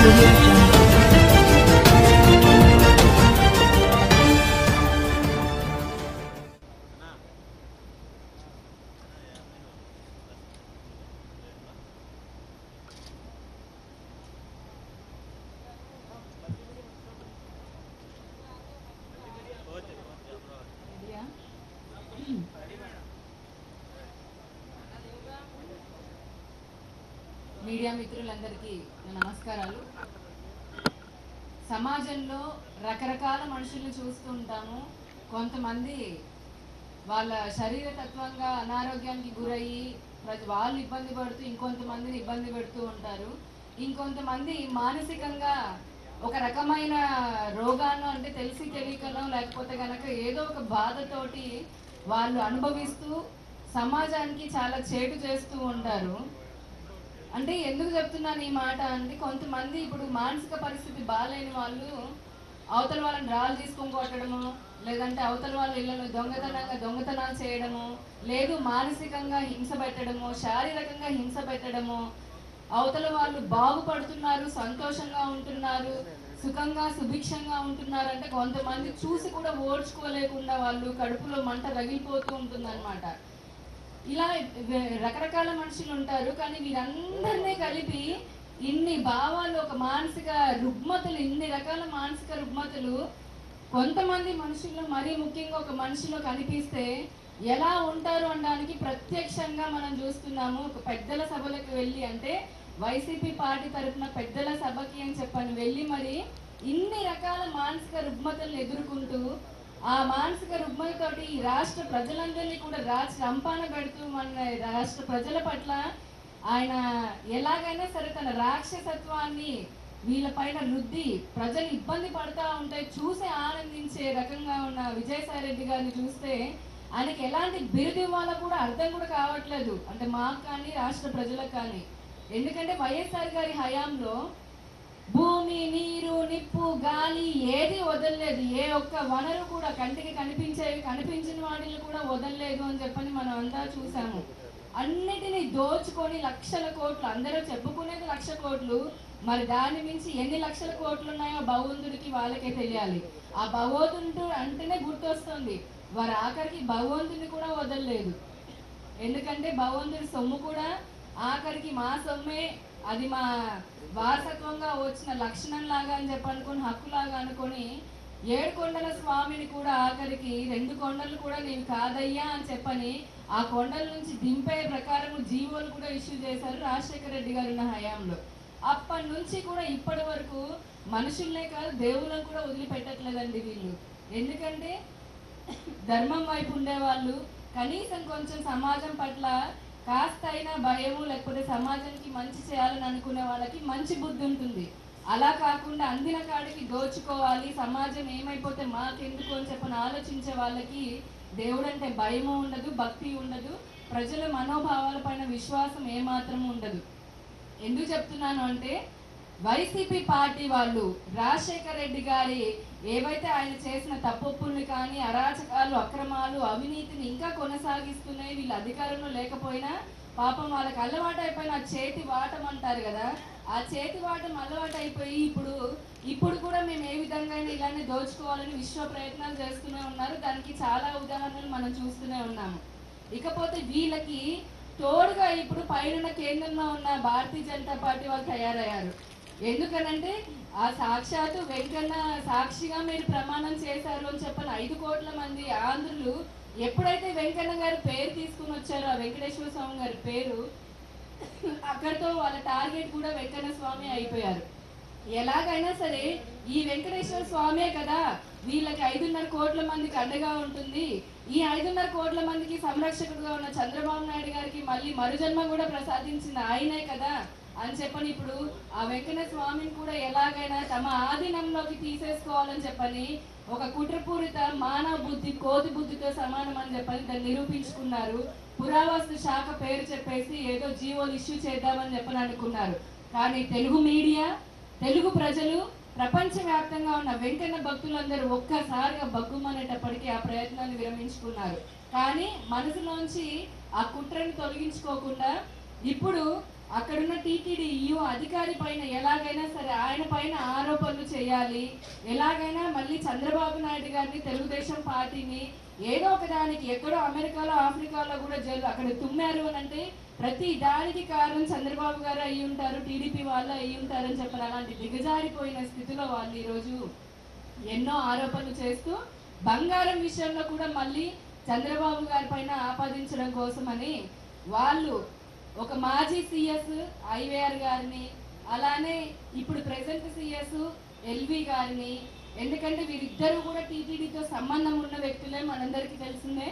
audio jungle. Media media మిత్రులందరికీ నా నమస్కారాలు సమాజంలో రకరకాల మనుషుల్ని చూస్తూ ఉంటాము కొంతమంది వాళ్ళ శరీర తత్వంగా అనారోగ్యానికి గురయ్యి ప్రతి వాళ్ళు ఇబ్బంది పడుతూ ఇంకొంతమందిని ఇబ్బంది పెడుతూ ఉంటారు ఇంకొంతమంది మానసికంగా ఒక రకమైన రోగాన్ని అంటే తెలిసి తెలియకనో లేకపోతే గనక ఏదో ఒక బాధతోటి వాళ్ళు అనుభవిస్తూ సమాజానికి చాలా చేటు చేస్తూ ఉంటారు అంటే ఎందుకు చెప్తున్నాను ఈ మాట అంటే కొంతమంది ఇప్పుడు మానసిక పరిస్థితి బాగాలేని వాళ్ళు అవతల వాళ్ళని రాళ్ళు తీసుకొని కొట్టడము లేదంటే అవతల వాళ్ళ ఇళ్ళను దొంగతనంగా దొంగతనాలు చేయడము లేదు మానసికంగా హింస పెట్టడము శారీరకంగా హింస పెట్టడము అవతల వాళ్ళు బాగుపడుతున్నారు సంతోషంగా ఉంటున్నారు సుఖంగా సుభిక్షంగా ఉంటున్నారు అంటే కొంతమంది చూసి కూడా ఓడ్చుకోలేకుండా వాళ్ళు కడుపులో మంట రగిలిపోతూ ఉంటుందన్నమాట ఇలా వే- రకరకాల మనుషులు ఉంటారు కానీ వీరందరినీ కలిపి ఇన్ని భావాలు ఒక మానసిక రుగ్మతలు ఇన్ని రకాల మానసిక రుగ్మతలు కొంతమంది మనుషుల్లో మరీ ముఖ్యంగా ఒక మనిషిలో కనిపిస్తే ఎలా ఉంటారు అనడానికి ప్రత్యక్షంగా మనం చూస్తున్నాము ఒక పెద్దల సభలకు వెళ్ళి అంటే వైసీపీ పార్టీ తరఫున పెద్దల సభకి అని చెప్పని వెళ్ళి మరి ఇన్ని రకాల మానసిక రుగ్మతలను ఎదుర్కొంటూ ఆ మానసిక రుగ్మతతోటి ఈ రాష్ట్ర ప్రజలందరినీ కూడా రాజ రంపాన పెడుతూ మన రాష్ట్ర ప్రజల పట్ల ఆయన ఎలాగైనా సరే తన రాక్షసత్వాన్ని వీళ్ళపైన రుద్ది ప్రజలు ఇబ్బంది పడతా ఉంటే చూసి ఆనందించే రకంగా ఉన్న విజయసాయి రెడ్డి గారిని చూస్తే ఆయనకి ఎలాంటి బిరుదు ఇవ్వాలో కూడా అర్థం కూడా కావట్లేదు అంటే మాకు కానీ రాష్ట్ర ప్రజలకు కానీ ఎందుకంటే వైఎస్ఆర్ గారి హయాంలో భూమి నీరు నిప్పు గాలి ఏది వదలలేదు ఏ ఒక్క వనరు కూడా కంటికి కనిపించేవి కనిపించిన వాటిని కూడా వదలలేదు అని చెప్పని మనం అంతా చూసాము అన్నిటినీ దోచుకొని లక్షల కోట్లు అందరూ చెప్పుకునేది లక్ష కోట్లు మరి దాని మించి ఎన్ని లక్షల కోట్లు ఉన్నాయో భగవంతుడికి వాళ్ళకే తెలియాలి ఆ భగవంతుడు అంటేనే గుర్తొస్తుంది వారు ఆఖరికి భగవంతుని కూడా వదలలేదు ఎందుకంటే భగవంతుడి సొమ్ము కూడా ఆఖరికి మా సొమ్మే అది మా వారసత్వంగా వచ్చిన లక్షణం లాగా అని చెప్పి అనుకుని హక్కులాగా అనుకొని ఏడు కొండల స్వామిని కూడా ఆఖరికి రెండు కొండలు కూడా నీవు కాదయ్యా అని చెప్పని ఆ కొండల నుంచి దింపే ప్రకారం జీవోలు కూడా ఇష్యూ చేశారు రాజశేఖర రెడ్డి గారు ఉన్న హయాంలో అప్పటి నుంచి కూడా ఇప్పటి వరకు మనుషుల్నే కాదు దేవుళ్ళని కూడా వదిలిపెట్టట్లేదండి వీళ్ళు ఎందుకంటే ధర్మం వైపు ఉండేవాళ్ళు కనీసం కొంచెం సమాజం పట్ల కాస్త అయినా భయము లేకపోతే సమాజానికి మంచి చేయాలని అనుకునే వాళ్ళకి మంచి బుద్ధి ఉంటుంది అలా కాకుండా అందిన కాడికి దోచుకోవాలి సమాజం ఏమైపోతే మాకెందుకు అని చెప్పని ఆలోచించే వాళ్ళకి దేవుడంటే భయము ఉండదు భక్తి ఉండదు ప్రజల మనోభావాల పైన విశ్వాసం ఏమాత్రం ఉండదు ఎందుకు చెప్తున్నాను అంటే వైసీపీ పార్టీ వాళ్ళు రాజశేఖర రెడ్డి గారి ఏవైతే ఆయన చేసిన తప్పొప్పుల్ని కానీ అరాచకాలు అక్రమాలు అవినీతిని ఇంకా కొనసాగిస్తున్నాయి వీళ్ళు అధికారంలో లేకపోయినా పాపం వాళ్ళకి అలవాటు అయిపోయిన ఆ చేతి వాటం అంటారు కదా ఆ చేతి వాటం అలవాటు అయిపోయి ఇప్పుడు ఇప్పుడు కూడా మేము ఏ విధంగా అయినా ఇలానే దోచుకోవాలని విశ్వ ప్రయత్నాలు చేస్తూనే ఉన్నారు దానికి చాలా ఉదాహరణలు మనం చూస్తూనే ఉన్నాము ఇకపోతే వీళ్ళకి తోడుగా ఇప్పుడు పైన కేంద్రంలో ఉన్న భారతీయ జనతా పార్టీ వాళ్ళు తయారయ్యారు ఎందుకనంటే ఆ సాక్షాత్తు వెంకన్న సాక్షిగా మీరు ప్రమాణం చేశారు అని చెప్పని ఐదు కోట్ల మంది ఆంధ్రులు ఎప్పుడైతే వెంకన్న గారి పేరు తీసుకుని వచ్చారో ఆ వెంకటేశ్వర స్వామి గారి పేరు అక్కడితో వాళ్ళ టార్గెట్ కూడా వెంకన్న స్వామి అయిపోయారు ఎలాగైనా సరే ఈ వెంకటేశ్వర స్వామే కదా వీళ్ళకి ఐదున్నర కోట్ల మందికి అండగా ఉంటుంది ఈ ఐదున్నర కోట్ల మందికి సంరక్షకుడుగా ఉన్న చంద్రబాబు నాయుడు గారికి మళ్ళీ మరుజన్మ కూడా ప్రసాదించింది ఆయనే కదా అని చెప్పని ఇప్పుడు ఆ వెంకన్న స్వామిని కూడా ఎలాగైనా తమ ఆధీనంలోకి తీసేసుకోవాలని చెప్పని ఒక కుట్రపూరిత మానవ బుద్ధి కోతి బుద్ధితో సమానం అని చెప్పని దాన్ని నిరూపించుకున్నారు పురావస్తు శాఖ పేరు చెప్పేసి ఏదో జీవోలు ఇష్యూ చేద్దామని చెప్పని అనుకున్నారు కానీ తెలుగు మీడియా తెలుగు ప్రజలు ప్రపంచవ్యాప్తంగా ఉన్న వెంకన్న భక్తులందరూ ఒక్కసారిగా బగ్గుమనేటప్పటికీ ఆ ప్రయత్నాన్ని విరమించుకున్నారు కానీ మనసులోంచి ఆ కుట్రని తొలగించుకోకుండా ఇప్పుడు అక్కడున్న టీటీడీ ఈఓ అధికారి పైన ఎలాగైనా సరే ఆయన పైన ఆరోపణలు చేయాలి ఎలాగైనా మళ్ళీ చంద్రబాబు నాయుడు గారిని తెలుగుదేశం పార్టీని ఏదో ఒక దానికి ఎక్కడో అమెరికాలో ఆఫ్రికాలో కూడా జైలు అక్కడ తుమ్మారు అని అంటే ప్రతి దానికి కారణం చంద్రబాబు గారు అయి ఉంటారు టీడీపీ వాళ్ళు అయి ఉంటారని చెప్పారు అలాంటి దిగజారిపోయిన స్థితిలో వాళ్ళు ఈరోజు ఎన్నో ఆరోపణలు చేస్తూ బంగారం విషయంలో కూడా మళ్ళీ చంద్రబాబు గారి పైన ఆపాదించడం కోసమని వాళ్ళు ఒక మాజీ సిఎస్ ఐవేఆర్ గారిని అలానే ఇప్పుడు ప్రెసెంట్ సిఎస్ ఎల్వి గారిని ఎందుకంటే వీరిద్దరూ కూడా టీటీడీతో సంబంధం ఉన్న వ్యక్తులే మనందరికీ తెలిసిందే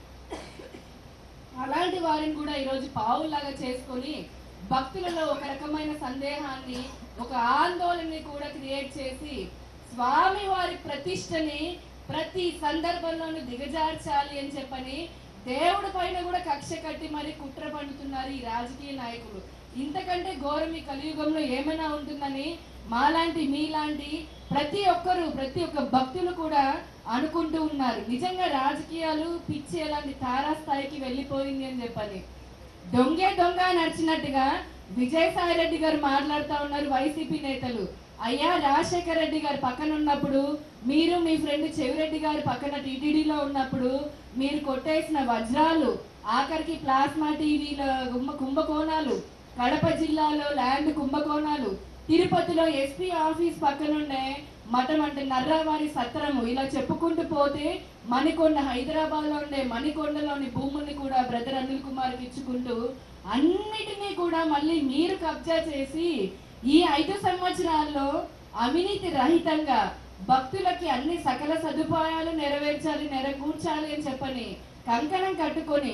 అలాంటి వారిని కూడా ఈరోజు పావులాగా చేసుకొని భక్తులలో ఒక రకమైన సందేహాన్ని ఒక ఆందోళనని కూడా క్రియేట్ చేసి స్వామి వారి ప్రతిష్టని ప్రతి సందర్భంలోనూ దిగజార్చాలి అని చెప్పని దేవుడి పైన కూడా కక్ష కట్టి మరి కుట్ర పండుతున్నారు ఈ రాజకీయ నాయకులు ఇంతకంటే ఘోరం ఈ కలియుగంలో ఏమైనా ఉంటుందని మాలాంటి మీలాంటి ప్రతి ఒక్కరు ప్రతి ఒక్క భక్తులు కూడా అనుకుంటూ ఉన్నారు నిజంగా రాజకీయాలు పిచ్చి ఎలాంటి తారాస్థాయికి వెళ్ళిపోయింది అని చెప్పని దొంగే దొంగ నడిచినట్టుగా విజయసాయి రెడ్డి గారు మాట్లాడుతూ ఉన్నారు వైసీపీ నేతలు అయ్యా రాజశేఖర రెడ్డి గారు పక్కన ఉన్నప్పుడు మీరు మీ ఫ్రెండ్ చెవిరెడ్డి గారు పక్కన టీటీడీలో ఉన్నప్పుడు మీరు కొట్టేసిన వజ్రాలు ఆఖరికి ప్లాస్మా టీవీల కుంభ కుంభకోణాలు కడప జిల్లాలో ల్యాండ్ కుంభకోణాలు తిరుపతిలో ఎస్పీ ఆఫీస్ పక్కనుండే మఠం అంటే నర్రావారి సత్రము ఇలా చెప్పుకుంటూ పోతే మణికొండ హైదరాబాద్ లో ఉండే మణికొండలోని భూముల్ని కూడా బ్రదర్ అనిల్ కుమార్కి ఇచ్చుకుంటూ అన్నిటినీ కూడా మళ్ళీ మీరు కబ్జా చేసి ఈ ఐదు సంవత్సరాల్లో అవినీతి రహితంగా భక్తులకి అన్ని సకల సదుపాయాలు నెరవేర్చాలి నెరకూర్చాలి అని చెప్పని కంకణం కట్టుకొని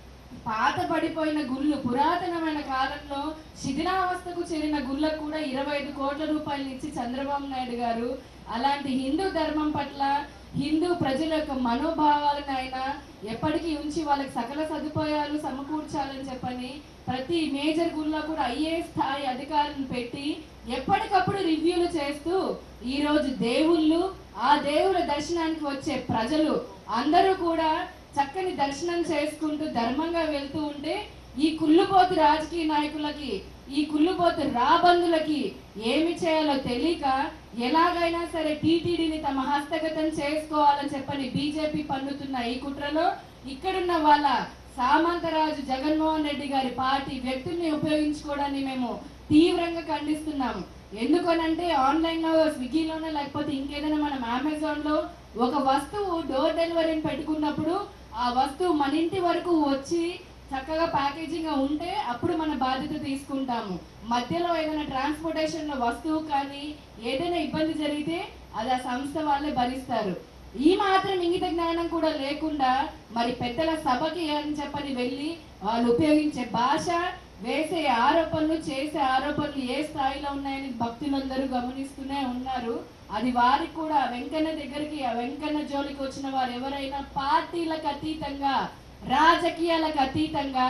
పాత పడిపోయిన గుళ్ళు పురాతనమైన కాలంలో శిథిలావస్థకు చేరిన గుళ్ళకు కూడా ఇరవై ఐదు కోట్ల రూపాయలు ఇచ్చి చంద్రబాబు నాయుడు గారు అలాంటి హిందూ ధర్మం పట్ల హిందూ ప్రజల యొక్క మనోభావాలను ఆయన ఎప్పటికీ ఉంచి వాళ్ళకి సకల సదుపాయాలు సమకూర్చాలని చెప్పని ప్రతి మేజర్ గుళ్ళో కూడా ఐఏ స్థాయి అధికారులను పెట్టి ఎప్పటికప్పుడు రివ్యూలు చేస్తూ ఈ రోజు దేవుళ్ళు ఆ దేవుల దర్శనానికి వచ్చే ప్రజలు అందరూ కూడా చక్కని దర్శనం చేసుకుంటూ ధర్మంగా వెళ్తూ ఉంటే ఈ కుళ్ళుపోతు రాజకీయ నాయకులకి ఈ కుళ్ళుపోతు రాబందులకి ఏమి చేయాలో తెలియక ఎలాగైనా సరే టీటీడీని తమ హస్తగతం చేసుకోవాలని చెప్పని బీజేపీ పన్నుతున్న ఈ కుట్రలో ఇక్కడున్న వాళ్ళ సామంతరాజు జగన్మోహన్ రెడ్డి గారి పార్టీ వ్యక్తుల్ని ఉపయోగించుకోవడాన్ని మేము తీవ్రంగా ఖండిస్తున్నాము ఎందుకనంటే ఆన్లైన్ లో స్విగ్గీలోనే లేకపోతే ఇంకేదైనా మనం అమెజాన్ లో ఒక వస్తువు డోర్ డెలివరీని పెట్టుకున్నప్పుడు ఆ వస్తువు మన ఇంటి వరకు వచ్చి చక్కగా ప్యాకేజింగ్ గా ఉంటే అప్పుడు మన బాధ్యత తీసుకుంటాము మధ్యలో ఏదైనా ట్రాన్స్పోర్టేషన్ లో వస్తువు కానీ ఏదైనా ఇబ్బంది జరిగితే అది ఆ సంస్థ వాళ్ళే భరిస్తారు ఈ మాత్రం ఇంగిత జ్ఞానం కూడా లేకుండా మరి పెద్దల సభకి అని చెప్పని వెళ్ళి వాళ్ళు ఉపయోగించే భాష వేసే ఆరోపణలు చేసే ఆరోపణలు ఏ స్థాయిలో ఉన్నాయని భక్తులందరూ గమనిస్తూనే ఉన్నారు అది వారికి కూడా వెంకన్న దగ్గరికి ఆ వెంకన్న జోలికి వచ్చిన వారు ఎవరైనా పార్టీలకు అతీతంగా రాజకీయాలకు అతీతంగా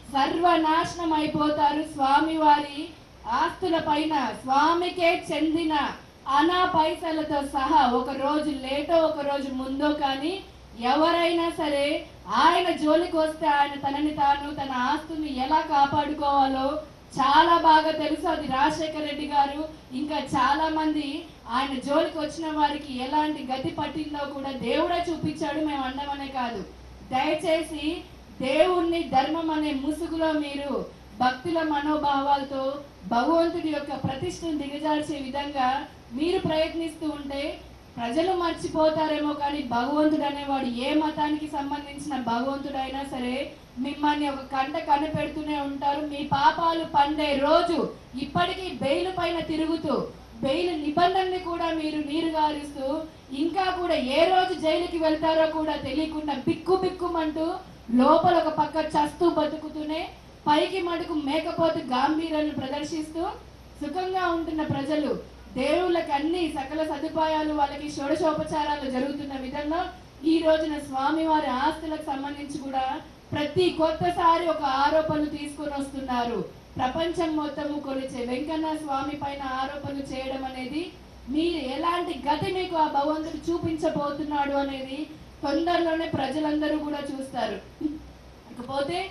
సర్వనాశనం అయిపోతారు స్వామి వారి ఆస్తుల పైన స్వామికే చెందిన అనా పైసలతో సహా ఒక రోజు లేటో ఒక రోజు ముందో కానీ ఎవరైనా సరే ఆయన జోలికి వస్తే ఆయన తనని తాను తన ఆస్తుల్ని ఎలా కాపాడుకోవాలో చాలా బాగా తెలుసు అది రాజశేఖర రెడ్డి గారు ఇంకా చాలా మంది ఆయన జోలికి వచ్చిన వారికి ఎలాంటి గతి పట్టిందో కూడా దేవుడే చూపించాడు మేము అన్నమనే కాదు దయచేసి దేవుణ్ణి ధర్మం అనే ముసుగులో మీరు భక్తుల మనోభావాలతో భగవంతుడి యొక్క ప్రతిష్టను దిగజార్చే విధంగా మీరు ప్రయత్నిస్తూ ఉంటే ప్రజలు మర్చిపోతారేమో కానీ భగవంతుడు అనేవాడు ఏ మతానికి సంబంధించిన భగవంతుడైనా సరే మిమ్మల్ని ఒక కంట కనిపెడుతూనే ఉంటారు మీ పాపాలు పండే రోజు ఇప్పటికీ బెయిల్ పైన తిరుగుతూ బెయిల్ నిబంధనని కూడా మీరు నీరు గారిస్తూ ఇంకా కూడా ఏ రోజు జైలుకి వెళ్తారో కూడా తెలియకుండా బిక్కు బిక్కుమంటూ లోపల ఒక పక్క చస్తూ బతుకుతూనే పైకి మటుకు మేకపోతు గాంభీర్యాన్ని ప్రదర్శిస్తూ సుఖంగా ఉంటున్న ప్రజలు దేవుళ్ళకి అన్ని సకల సదుపాయాలు వాళ్ళకి షోడశోపచారాలు జరుగుతున్న విధంగా ఈ రోజున స్వామివారి ఆస్తులకు సంబంధించి కూడా ప్రతి కొత్తసారి ఒక ఆరోపణలు తీసుకొని వస్తున్నారు ప్రపంచం మొత్తము కొలిచే వెంకన్న స్వామి పైన ఆరోపణలు చేయడం అనేది మీరు ఎలాంటి గతి మీకు ఆ భగవంతుడు చూపించబోతున్నాడు అనేది తొందరలోనే ప్రజలందరూ కూడా చూస్తారు ఇకపోతే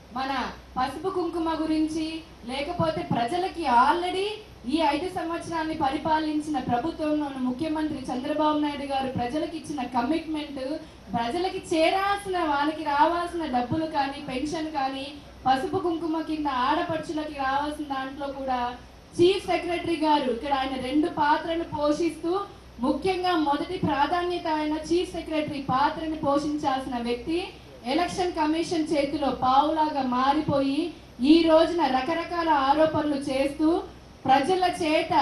మన పసుపు కుంకుమ గురించి లేకపోతే ప్రజలకి ఆల్రెడీ ఈ ఐదు సంవత్సరాన్ని పరిపాలించిన ప్రభుత్వంలోని ముఖ్యమంత్రి చంద్రబాబు నాయుడు గారు ప్రజలకు ఇచ్చిన కమిట్మెంట్ ప్రజలకి చేరాల్సిన వాళ్ళకి రావాల్సిన డబ్బులు కానీ పెన్షన్ కానీ పసుపు కుంకుమ కింద ఆడపడుచులకి రావాల్సిన దాంట్లో కూడా చీఫ్ సెక్రటరీ గారు ఇక్కడ ఆయన రెండు పాత్రను పోషిస్తూ ముఖ్యంగా మొదటి ప్రాధాన్యత ఆయన చీఫ్ సెక్రటరీ పాత్రని పోషించాల్సిన వ్యక్తి ఎలక్షన్ కమిషన్ చేతిలో పావులాగా మారిపోయి ఈ రోజున రకరకాల ఆరోపణలు చేస్తూ ప్రజల చేత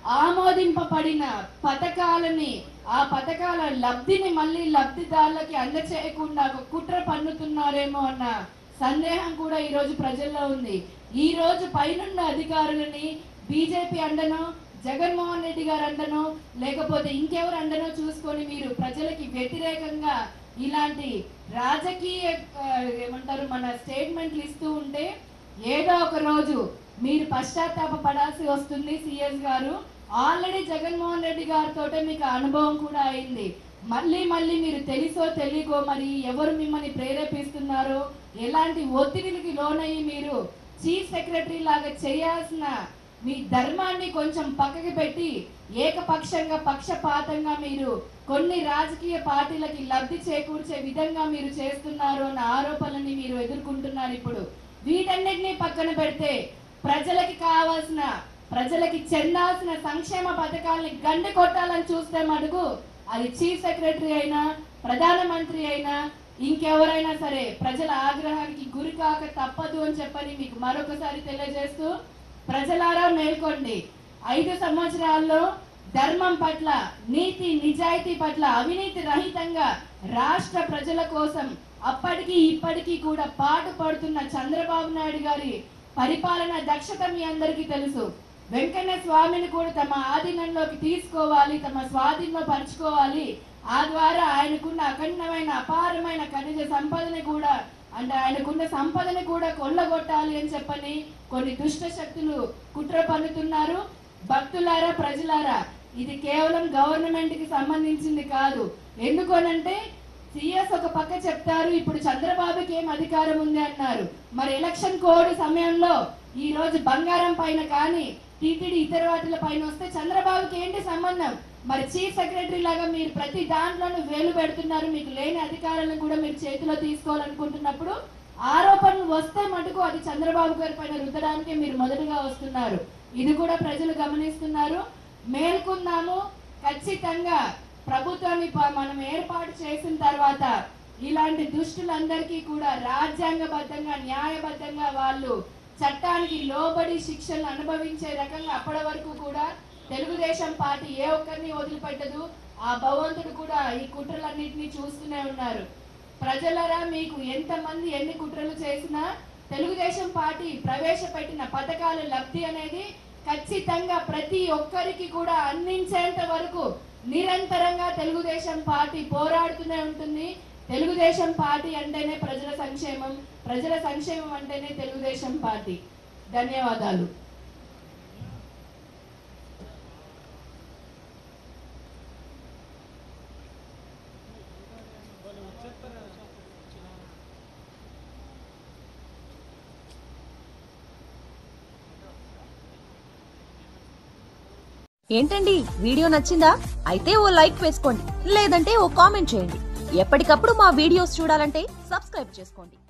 ఆమోదింపబడిన పథకాలని ఆ పథకాల లబ్ధిని మళ్ళీ లబ్ధిదారులకి అందచేయకుండా ఒక కుట్ర పన్నుతున్నారేమో అన్న సందేహం కూడా ఈ రోజు ప్రజల్లో ఉంది ఈ రోజు పైనున్న అధికారులని బీజేపీ అండనో జగన్మోహన్ రెడ్డి గారు అండనో లేకపోతే ఇంకెవరు అండనో చూసుకొని మీరు ప్రజలకి వ్యతిరేకంగా ఇలాంటి రాజకీయ ఆ, ఏమంటారు మన స్టేట్మెంట్లు ఇస్తూ ఉంటే ఏదో ఒక రోజు మీరు పశ్చాత్తాప పడాల్సి వస్తుంది సిఎస్ గారు ఆల్రెడీ జగన్మోహన్ రెడ్డి గారితో మీకు ఆ అనుభవం కూడా అయింది మళ్ళీ మళ్ళీ మీరు తెలుసో తెలియకో మరి ఎవరు మిమ్మల్ని ప్రేరేపిస్తున్నారో ఎలాంటి ఒత్తిడికి లోనయ్యి మీరు చీఫ్ సెక్రటరీ లాగా చేయాల్సిన మీ ధర్మాన్ని కొంచెం పక్కకి పెట్టి ఏకపక్షంగా పక్షపాతంగా మీరు కొన్ని రాజకీయ పార్టీలకి లబ్ధి చేకూర్చే విధంగా మీరు చేస్తున్నారు అన్న ఆరోపణలని మీరు ఎదుర్కొంటున్నారు ఇప్పుడు వీటన్నిటిని పక్కన పెడితే ప్రజలకి కావాల్సిన ప్రజలకి చెందాల్సిన సంక్షేమ పథకాలని గండి కొట్టాలని చూస్తే మటుకు అది చీఫ్ సెక్రటరీ అయినా ప్రధానమంత్రి అయినా ఇంకెవరైనా సరే ప్రజల ఆగ్రహానికి గురి కాక తప్పదు అని చెప్పని మీకు మరొకసారి తెలియజేస్తూ ప్రజలారా మేల్కోండి ఐదు సంవత్సరాల్లో ధర్మం పట్ల నీతి నిజాయితీ పట్ల అవినీతి రహితంగా రాష్ట్ర ప్రజల కోసం అప్పటికి ఇప్పటికీ కూడా పాటు పడుతున్న చంద్రబాబు నాయుడు గారి పరిపాలన దక్షత మీ అందరికీ తెలుసు వెంకన్న స్వామిని కూడా తమ ఆధీనంలోకి తీసుకోవాలి తమ స్వాధీనంలో పరుచుకోవాలి ఆ ద్వారా ఆయనకున్న అఖండమైన అపారమైన ఖనిజ సంపదని కూడా అంటే ఆయనకున్న సంపదని కూడా కొల్లగొట్టాలి అని చెప్పని కొన్ని దుష్ట శక్తులు కుట్ర పన్నుతున్నారు భక్తులారా ప్రజలారా ఇది కేవలం గవర్నమెంట్ కి సంబంధించింది కాదు ఎందుకనంటే సిఎస్ ఒక పక్క చెప్తారు ఇప్పుడు చంద్రబాబుకి ఏం అధికారం ఉంది అన్నారు మరి ఎలక్షన్ కోడ్ సమయంలో ఈ రోజు బంగారం పైన కానీ టీటీడీ ఇతర వాటిల పైన వస్తే చంద్రబాబుకి ఏంటి సంబంధం మరి చీఫ్ సెక్రటరీ లాగా మీరు ప్రతి దాంట్లోనూ వేలు పెడుతున్నారు మీకు లేని అధికారాలను కూడా మీరు చేతిలో తీసుకోవాలనుకుంటున్నప్పుడు ఆరోపణలు వస్తే మటుకు అది చంద్రబాబు గారి పైన రుద్దడానికే మీరు మొదటగా వస్తున్నారు ఇది కూడా ప్రజలు గమనిస్తున్నారు మేల్కొన్నాము ఖచ్చితంగా ప్రభుత్వాన్ని ప- మనం ఏర్పాటు చేసిన తర్వాత ఇలాంటి దుష్టులందరికీ కూడా రాజ్యాంగబద్ధంగా న్యాయబద్ధంగా వాళ్ళు చట్టానికి లోబడి శిక్షలు అనుభవించే రకంగా అప్పటి వరకు కూడా తెలుగుదేశం పార్టీ ఏ ఒక్కరిని వదిలిపెట్టదు ఆ భగవంతుడు కూడా ఈ కుట్రలన్నింటినీ చూస్తూనే ఉన్నారు ప్రజలరా మీకు ఎంతమంది ఎన్ని కుట్రలు చేసినా తెలుగుదేశం పార్టీ ప్రవేశపెట్టిన పథకాల లబ్ధి అనేది ఖచ్చితంగా ప్రతి ఒక్కరికి కూడా అందించేంత వరకు నిరంతరంగా తెలుగుదేశం పార్టీ పోరాడుతూనే ఉంటుంది తెలుగుదేశం పార్టీ అంటేనే ప్రజల సంక్షేమం ప్రజల సంక్షేమం అంటేనే తెలుగుదేశం పార్టీ ధన్యవాదాలు ఏంటండి వీడియో నచ్చిందా అయితే ఓ లైక్ వేసుకోండి లేదంటే ఓ కామెంట్ చేయండి ఎప్పటికప్పుడు మా వీడియోస్ చూడాలంటే సబ్స్క్రైబ్ చేసుకోండి